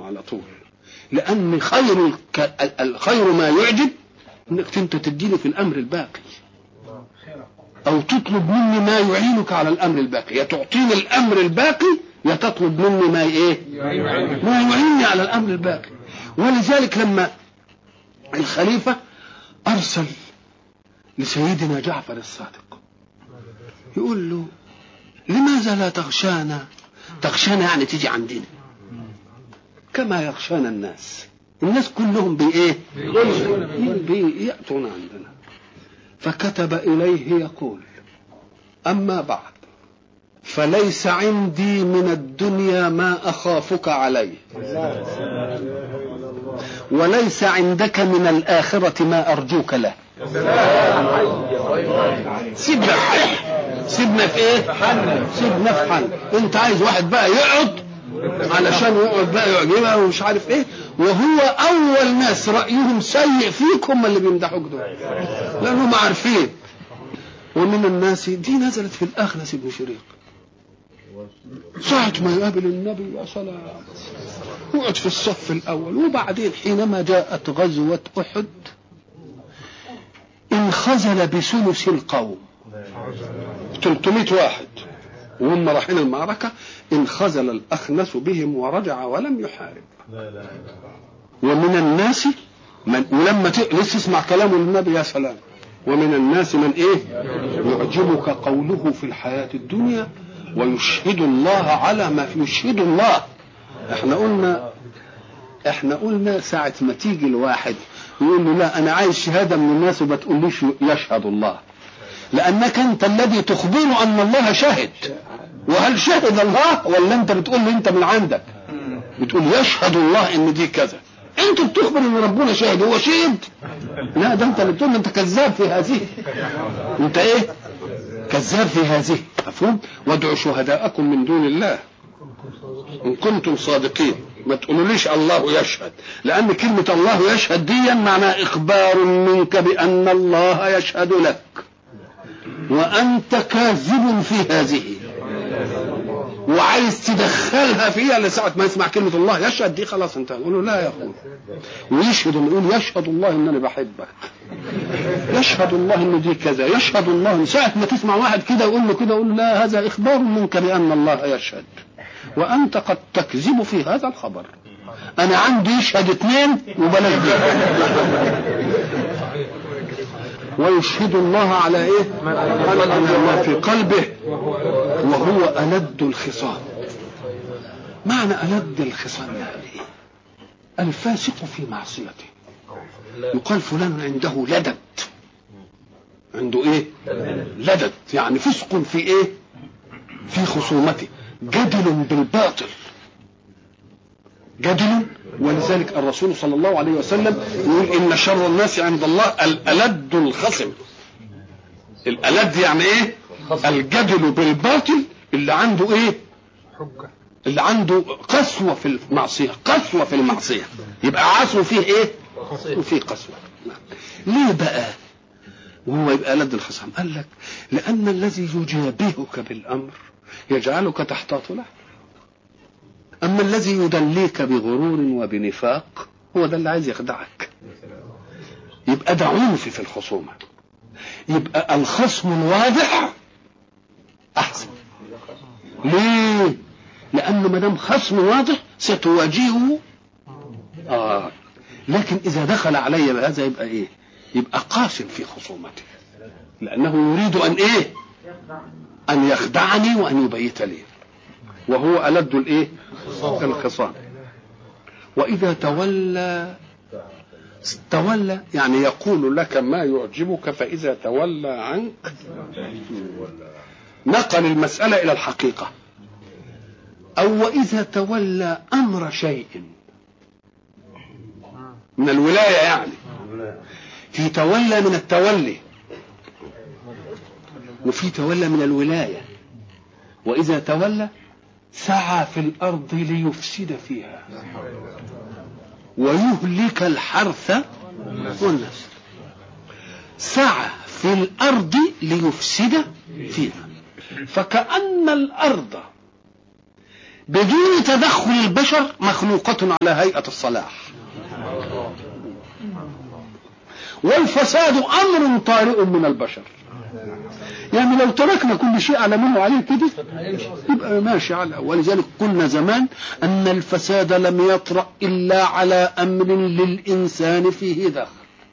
على طول لأن خير الك... الخير ما يعجب انك انت تديني في الامر الباقي او تطلب مني ما يعينك على الامر الباقي يا تعطيني الامر الباقي يا تطلب مني ما ايه ما يعينني على الامر الباقي ولذلك لما الخليفة ارسل لسيدنا جعفر الصادق يقول له لماذا لا تغشانا تغشانا يعني تيجي عندنا كما يغشانا الناس الناس كلهم بايه بيأتون عندنا فكتب إليه يقول أما بعد فليس عندي من الدنيا ما أخافك عليه وليس عندك من الآخرة ما أرجوك له سيبنا في حل سيبنا في ايه سيبنا في حل انت عايز واحد بقى يقعد علشان يقعد بقى يعجبها ومش عارف ايه وهو اول ناس رايهم سيء فيك هم اللي بيمدحوك دول لانهم عارفين ومن الناس دي نزلت في الاخنس بن شريق ساعة ما يقابل النبي يا سلام يقعد في الصف الأول وبعدين حينما جاءت غزوة أحد انخزل بثلث القوم 300 واحد وهم رايحين المعركة انخزل الأخنس بهم ورجع ولم يحارب ومن الناس من ولما ت... لسه اسمع كلامه للنبي يا سلام ومن الناس من ايه يعجبك قوله في الحياة الدنيا ويشهد الله على ما في يشهد الله احنا قلنا احنا قلنا ساعة ما تيجي الواحد يقول له لا انا عايز شهادة من الناس وما تقوليش يشهد الله لانك انت الذي تخبر ان الله شهد وهل شهد الله ولا انت بتقول له انت من عندك بتقول يشهد الله ان دي كذا انت بتخبر ان ربنا شاهد هو شهد لا ده انت اللي بتقول انت كذاب في هذه انت ايه كذاب في هذه مفهوم وادعوا شهداءكم من دون الله ان كنتم صادقين ما تقولوليش الله يشهد لان كلمه الله يشهد دي معناها اخبار منك بان الله يشهد لك وانت كاذب في هذه وعايز تدخلها فيها لساعة ما يسمع كلمة الله يشهد دي خلاص انت نقول له لا يا اخوي ويشهد يقول يشهد الله ان انا بحبك يشهد الله ان دي كذا يشهد الله من ساعة ما تسمع واحد كده يقول له كده يقول لا هذا اخبار منك بان الله يشهد وانت قد تكذب في هذا الخبر انا عندي يشهد اثنين وبلاش دي ويشهد الله على ايه على ما في قلبه وهو ألد الخصام معنى ألد الخصام يعني ايه الفاسق في معصيته يقال فلان عنده لدد عنده ايه لدد يعني فسق في ايه في خصومته جدل بالباطل جدل ولذلك الرسول صلى الله عليه وسلم يقول ان شر الناس عند الله الالد الخصم الالد يعني ايه الجدل بالباطل اللي عنده ايه اللي عنده قسوة في المعصية قسوة في المعصية يبقى عاصم فيه ايه وفيه قسوة ليه بقى وهو يبقى لد الخصم قال لك لأن الذي يجابهك بالأمر يجعلك تحتاط له أما الذي يدليك بغرور وبنفاق هو ده اللي عايز يخدعك يبقى ده عنف في الخصومة يبقى الخصم الواضح أحسن ليه؟ لأنه ما دام خصم واضح ستواجهه آه لكن إذا دخل علي بهذا يبقى إيه؟ يبقى قاسم في خصومته لأنه يريد أن إيه؟ أن يخدعني وأن يبيت لي وهو ألد الإيه؟ الخصام وإذا تولى تولى يعني يقول لك ما يعجبك فإذا تولى عنك نقل المسألة إلى الحقيقة أو وإذا تولى أمر شيء من الولاية يعني في تولى من التولي وفي تولى من الولاية وإذا تولى سعى في الأرض ليفسد فيها ويهلك الحرث والنسل سعى في الأرض ليفسد فيها فكأن الأرض بدون تدخل البشر مخلوقة على هيئة الصلاح والفساد أمر طارئ من البشر يعني لو تركنا كل شيء على ما هو عليه كده يبقى ماشي على ولذلك قلنا زمان أن الفساد لم يطرأ إلا على أمر للإنسان فيه دخل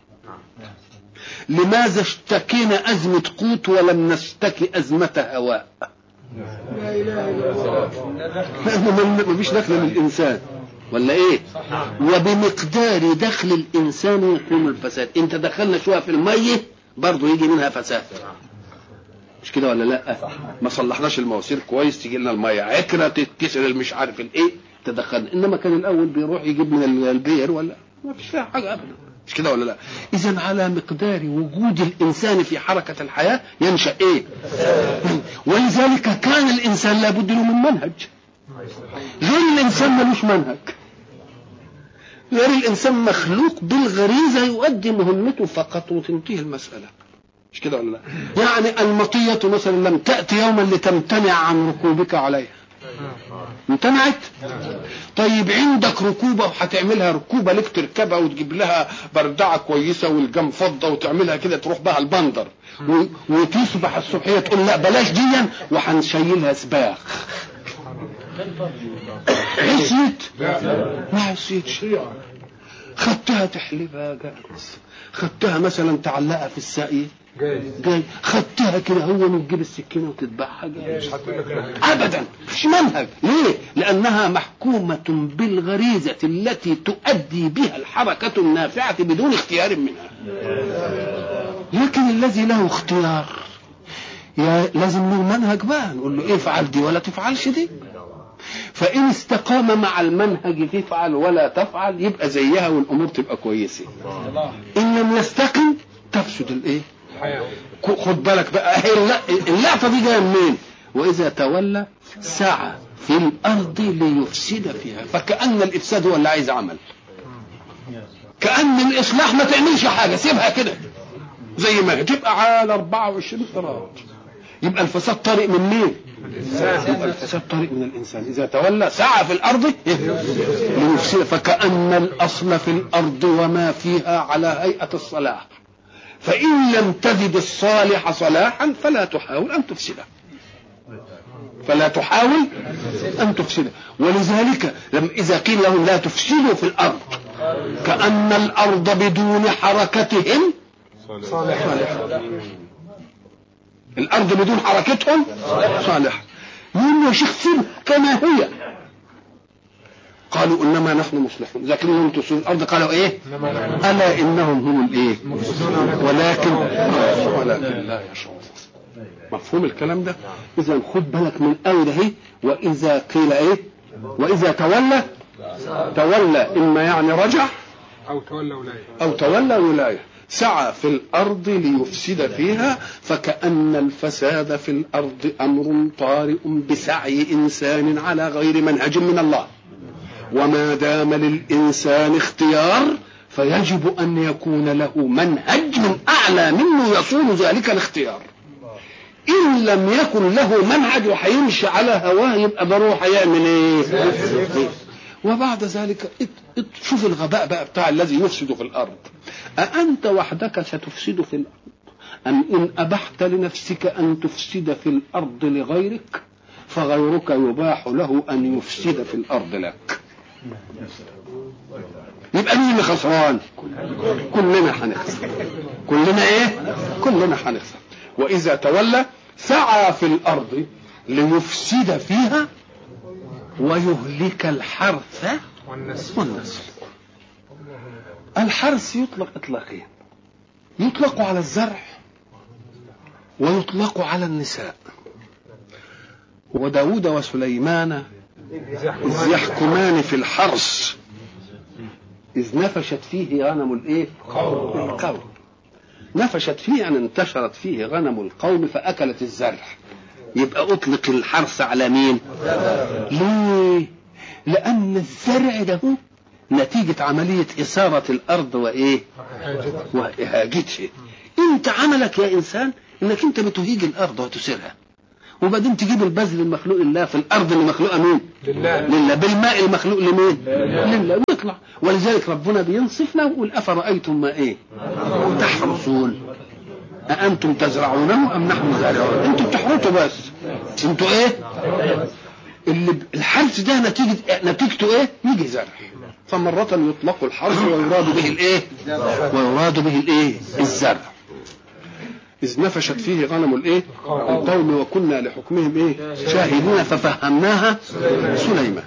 لماذا اشتكينا أزمة قوت ولم نشتكي أزمة هواء لأنه ما فيش دخل للإنسان ولا ايه وبمقدار دخل الانسان يكون الفساد انت دخلنا شويه في الميه برضه يجي منها فساد مش كده ولا لا ما صلحناش المواسير كويس تيجي لنا الميه عكره تتكسر مش عارف الايه تدخلنا انما كان الاول بيروح يجيب من البير ولا ما فيش فيها حاجه ابدا مش كده ولا لا اذا على مقدار وجود الانسان في حركه الحياه ينشا ايه ولذلك كان الانسان لابد له من منهج غير الانسان ملوش منهج غير الانسان مخلوق بالغريزه يؤدي مهمته فقط وتنتهي المساله مش كده ولا لا يعني المطيه مثلا لم تاتي يوما لتمتنع عن ركوبك عليها امتنعت طيب عندك ركوبة وهتعملها ركوبة لك تركبها وتجيب لها بردعة كويسة والجم فضة وتعملها كده تروح بها البندر وتصبح الصبحية تقول لا بلاش ديا وهنشيلها سباخ عصيت ما عصيتش خدتها تحلبها جاهز خدتها مثلا تعلقها في الساقية جاي خدتها كده هو من تجيب السكينه وتذبحها جاي ابدا مش منهج ليه لانها محكومه بالغريزه التي تؤدي بها الحركه النافعه بدون اختيار منها لكن الذي له اختيار يا لازم له منهج بقى نقول له إيه افعل دي ولا تفعلش دي فإن استقام مع المنهج تفعل ولا تفعل يبقى زيها والأمور تبقى كويسة إن لم يستقم تفسد الإيه؟ خد بالك بقى اللقطة دي جاية منين؟ وإذا تولى سعى في الأرض ليفسد فيها فكأن الإفساد هو اللي عايز عمل كأن الإصلاح ما تعملش حاجة سيبها كده زي ما تبقى على 24 قرار يبقى الفساد طريق من مين؟ يبقى الفساد طريق من الانسان اذا تولى سعى في الارض ليفسد فكأن الاصل في الارض وما فيها على هيئة الصلاح فإن لم تجد الصالح صلاحا فلا تحاول أن تفسده فلا تحاول أن تفسده ولذلك لم إذا قيل لهم لا تفسدوا في الأرض كأن الأرض بدون حركتهم صالحة الأرض بدون حركتهم صالحة يقول يا شيخ سيبها كما هي قالوا انما نحن مصلحون اذا كانوا هم تفسدون الارض قالوا ايه الا انهم هم الايه ولكن ولكن لا يشعرون مفهوم الكلام ده اذا خد بالك من اول اهي واذا قيل ايه واذا تولى تولى اما يعني رجع او تولى ولايه او تولى ولايه سعى في الارض ليفسد فيها فكأن الفساد في الارض امر طارئ بسعي انسان على غير منهج من الله وما دام للإنسان اختيار فيجب أن يكون له منهج من أعلى منه يصون ذلك الاختيار إن لم يكن له منهج وهيمشي على هواه يبقى ضروري هيعمل إيه؟ وبعد ذلك شوف الغباء بقى بتاع الذي يفسد في الأرض أأنت وحدك ستفسد في الأرض أم إن أبحت لنفسك أن تفسد في الأرض لغيرك فغيرك يباح له أن يفسد في الأرض لك يبقى مين اللي خسران كلنا هنخسر كلنا ايه كلنا هنخسر واذا تولى سعى في الارض ليفسد فيها ويهلك الحرث والنسل الحرث يطلق اطلاقين يطلق على الزرع ويطلق على النساء وداود وسليمان إذ يحكمان في الحرث إذ نفشت فيه غنم الإيه؟ القوم نفشت فيه يعني انتشرت فيه غنم القوم فأكلت الزرع يبقى أطلق الحرث على مين؟ ليه؟ لأن الزرع ده نتيجة عملية إثارة الأرض وإيه؟ وإهاجتها أنت عملك يا إنسان إنك أنت بتهيج الأرض وتسيرها وبعدين تجيب البذل المخلوق لله في الارض اللي مخلوقه مين؟ لله لله بالماء المخلوق لمين؟ لله ويطلع ولذلك ربنا بينصفنا ويقول افرايتم ما ايه؟ تحرثون أأنتم تزرعونه أم نحن زارعون؟ أنتم بتحرثوا بس أنتوا إيه؟ اللي ب- الحرث ده نتيجة نتيجته إيه؟ يجي زرع فمرة يطلق الحرث ويراد به الإيه؟ ويراد به الإيه؟ الزرع إذ نفشت فيه غنم الإيه؟ القوم وكنا لحكمهم إيه؟ شاهدين ففهمناها سليمان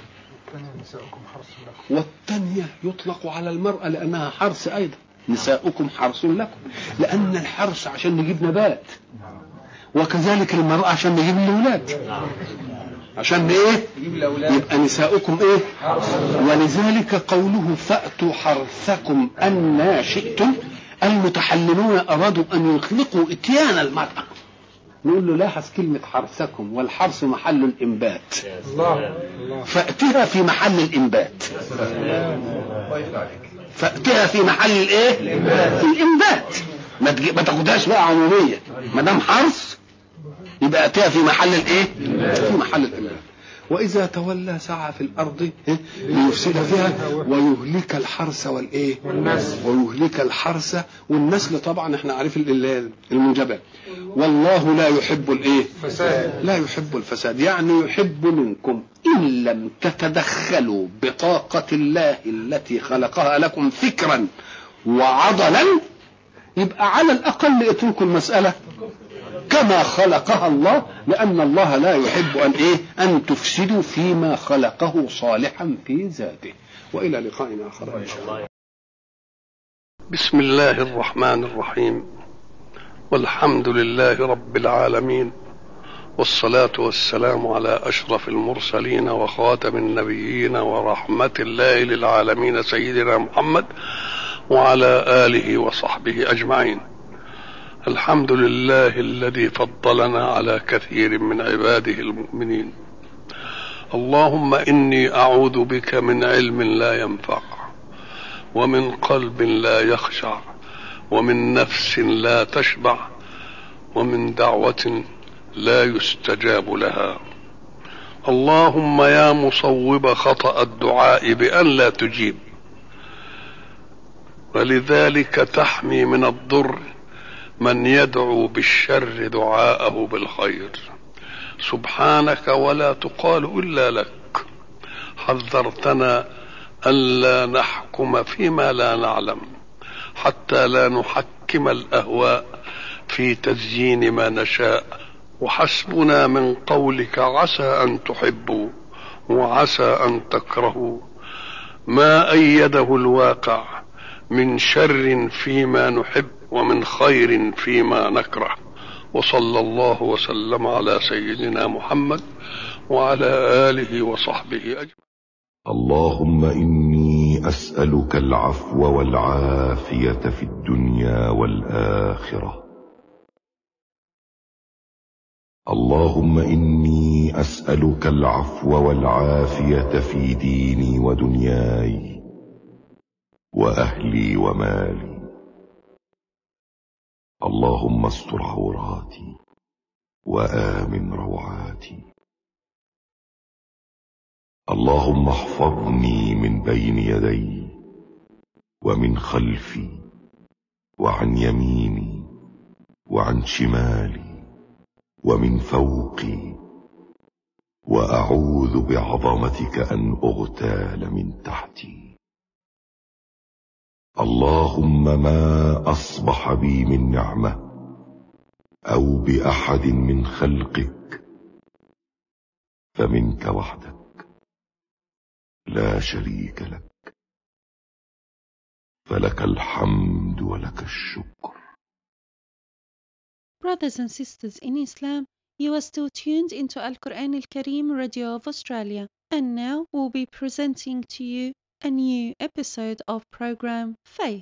والثانية يطلق على المرأة لأنها حرث أيضا نساؤكم حرث لكم لأن الحرث عشان نجيب نبات وكذلك المرأة عشان نجيب الأولاد عشان إيه؟ يبقى نساؤكم إيه؟ ولذلك قوله فأتوا حرثكم أن شئتم المتحللون أرادوا أن يطلقوا إتيان المرأة نقول له لاحظ كلمة حرثكم والحرث محل الإنبات الله الله فأتها في محل الإنبات فأتها في محل الإيه؟ الإنبات ما تجي- ما تاخدهاش بقى عمومية ما دام حرث يبقى أتها في محل الإيه؟ في محل الإنبات وإذا تولى سعى في الأرض إيه؟ ليفسد فيها ويهلك الحرث والإيه؟ والنسل. ويهلك الحرث والنسل طبعا احنا عارفين ال- المنجبات والله لا يحب الإيه؟ فساد لا يحب الفساد يعني يحب منكم إن لم تتدخلوا بطاقة الله التي خلقها لكم فكرا وعضلا يبقى على الأقل اتركوا المسألة كما خلقها الله لأن الله لا يحب أن إيه أن تفسدوا فيما خلقه صالحا في ذاته وإلى لقاء آخر إن شاء الله بسم الله الرحمن الرحيم والحمد لله رب العالمين والصلاة والسلام على أشرف المرسلين وخاتم النبيين ورحمة الله للعالمين سيدنا محمد وعلى آله وصحبه أجمعين الحمد لله الذي فضلنا على كثير من عباده المؤمنين اللهم إني أعوذ بك من علم لا ينفع ومن قلب لا يخشع ومن نفس لا تشبع ومن دعوة لا يستجاب لها اللهم يا مصوب خطأ الدعاء بأن لا تجيب ولذلك تحمي من الضر من يدعو بالشر دعاءه بالخير سبحانك ولا تقال إلا لك حذرتنا ألا نحكم فيما لا نعلم حتى لا نحكم الأهواء في تزيين ما نشاء وحسبنا من قولك عسى أن تحبوا وعسى أن تكرهوا ما أيده الواقع من شر فيما نحب ومن خير فيما نكره وصلى الله وسلم على سيدنا محمد وعلى آله وصحبه أجمعين اللهم إني أسألك العفو والعافية في الدنيا والآخرة اللهم إني أسألك العفو والعافية في ديني ودنياي وأهلي ومالي اللهم استر عوراتي وآمن روعاتي اللهم احفظني من بين يدي ومن خلفي وعن يميني وعن شمالي ومن فوقي واعوذ بعظمتك ان اغتال من تحتي اللهم ما اصبح بي من نعمه او باحد من خلقك فمنك وحدك لا شريك لك فلك الحمد ولك الشكر Brothers and sisters in Islam, you are still tuned into Al Quran Al Kareem Radio of Australia, and now we'll be presenting to you a new episode of program Faith.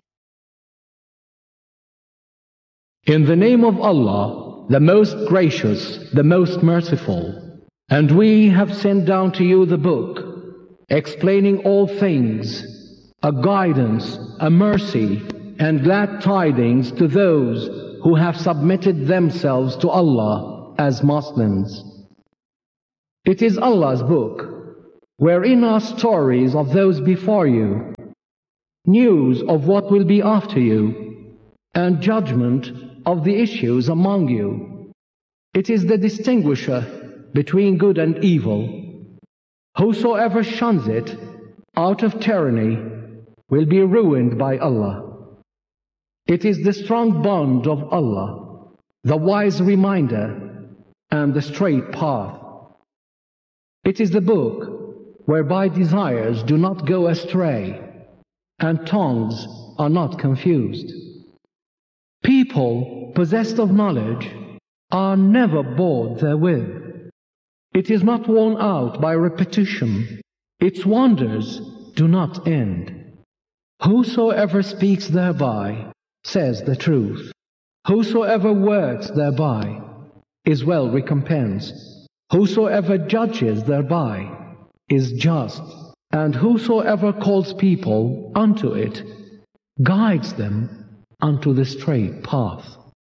In the name of Allah, the most gracious, the most merciful. And we have sent down to you the book, explaining all things, a guidance, a mercy, and glad tidings to those who have submitted themselves to Allah as Muslims. It is Allah's book, wherein are stories of those before you, news of what will be after you, and judgment of the issues among you. It is the distinguisher between good and evil. Whosoever shuns it out of tyranny will be ruined by Allah. It is the strong bond of Allah, the wise reminder, and the straight path. It is the book whereby desires do not go astray, and tongues are not confused. People possessed of knowledge are never bored therewith. It is not worn out by repetition. Its wonders do not end. Whosoever speaks thereby says the truth. Whosoever works thereby is well recompensed. Whosoever judges thereby is just. And whosoever calls people unto it guides them unto the straight path.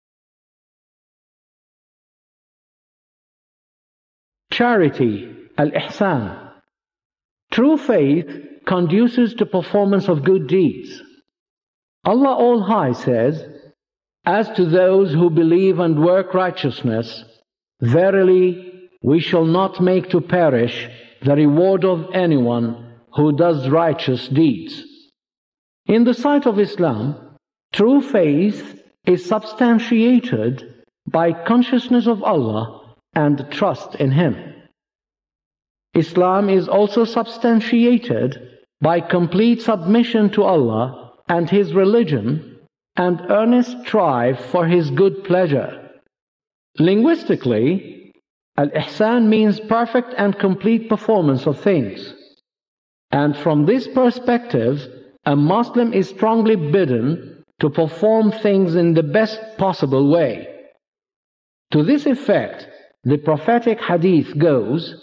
Charity, al-ihsan. True faith conduces to performance of good deeds. Allah All High says, As to those who believe and work righteousness, verily we shall not make to perish the reward of anyone who does righteous deeds. In the sight of Islam, true faith is substantiated by consciousness of Allah and trust in Him. Islam is also substantiated by complete submission to Allah and His religion and earnest strive for His good pleasure. Linguistically, Al-Ihsan means perfect and complete performance of things. And from this perspective, a Muslim is strongly bidden to perform things in the best possible way. To this effect, the prophetic hadith goes,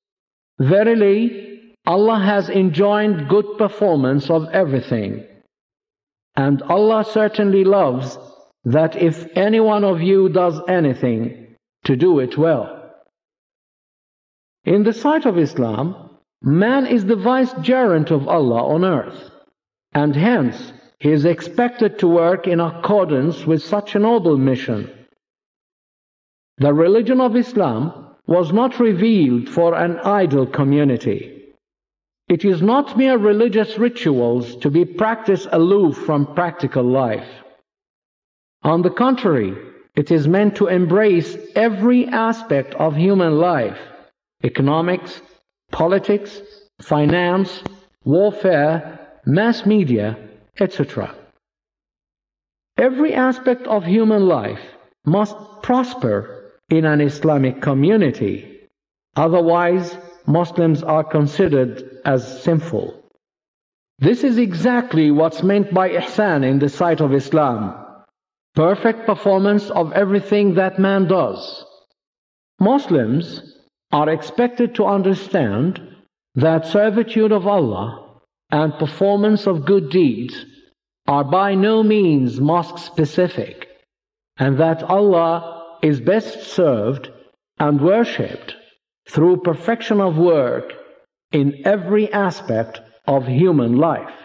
Verily, Allah has enjoined good performance of everything. And Allah certainly loves that if any one of you does anything, to do it well. In the sight of Islam, man is the vicegerent of Allah on earth, and hence he is expected to work in accordance with such a noble mission. The religion of Islam was not revealed for an idle community. It is not mere religious rituals to be practiced aloof from practical life. On the contrary, it is meant to embrace every aspect of human life economics, politics, finance, warfare, mass media, etc. Every aspect of human life must prosper in an Islamic community. Otherwise, Muslims are considered as sinful. This is exactly what's meant by ihsan in the sight of Islam. Perfect performance of everything that man does. Muslims are expected to understand that servitude of Allah and performance of good deeds are by no means mosque specific, and that Allah is best served and worshipped through perfection of work in every aspect of human life.